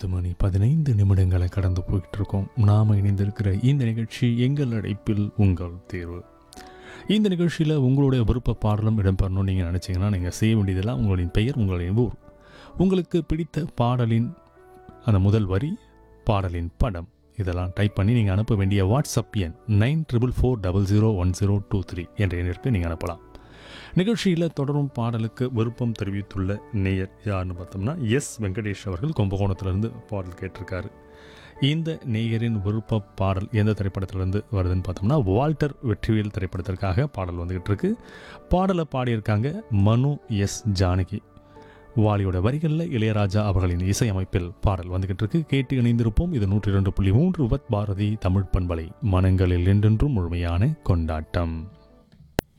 பத்து மணி பதினைந்து நிமிடங்களை கடந்து போயிட்டு இருக்கோம் நாம் இணைந்திருக்கிற இந்த நிகழ்ச்சி எங்கள் அழைப்பில் உங்கள் தேர்வு இந்த நிகழ்ச்சியில் உங்களுடைய விருப்ப பாடலும் இடம்பெறணும்னு நீங்கள் நினச்சிங்கன்னா நீங்கள் செய்ய வேண்டியதெல்லாம் உங்களின் பெயர் உங்களின் ஊர் உங்களுக்கு பிடித்த பாடலின் அந்த முதல் வரி பாடலின் படம் இதெல்லாம் டைப் பண்ணி நீங்கள் அனுப்ப வேண்டிய வாட்ஸ்அப் எண் nine triple four double zero one zero two three என்ற எண்ணிற்கு நீங்கள் அனுப்பலாம் நிகழ்ச்சியில் தொடரும் பாடலுக்கு விருப்பம் தெரிவித்துள்ள நேயர் யாருன்னு பார்த்தோம்னா எஸ் வெங்கடேஷ் அவர்கள் கும்பகோணத்திலிருந்து பாடல் கேட்டிருக்காரு இந்த நேயரின் விருப்ப பாடல் எந்த திரைப்படத்திலிருந்து வருதுன்னு பார்த்தோம்னா வால்டர் வெற்றிவேல் திரைப்படத்திற்காக பாடல் வந்துகிட்டு இருக்கு பாடலை பாடியிருக்காங்க மனு எஸ் ஜானகி வாலியோட வரிகளில் இளையராஜா அவர்களின் இசையமைப்பில் பாடல் வந்துகிட்டு இருக்கு கேட்டு இணைந்திருப்போம் இது நூற்றி இரண்டு புள்ளி மூன்று விபத் பாரதி தமிழ் பண்பலை மனங்களில் என்றென்றும் முழுமையான கொண்டாட்டம்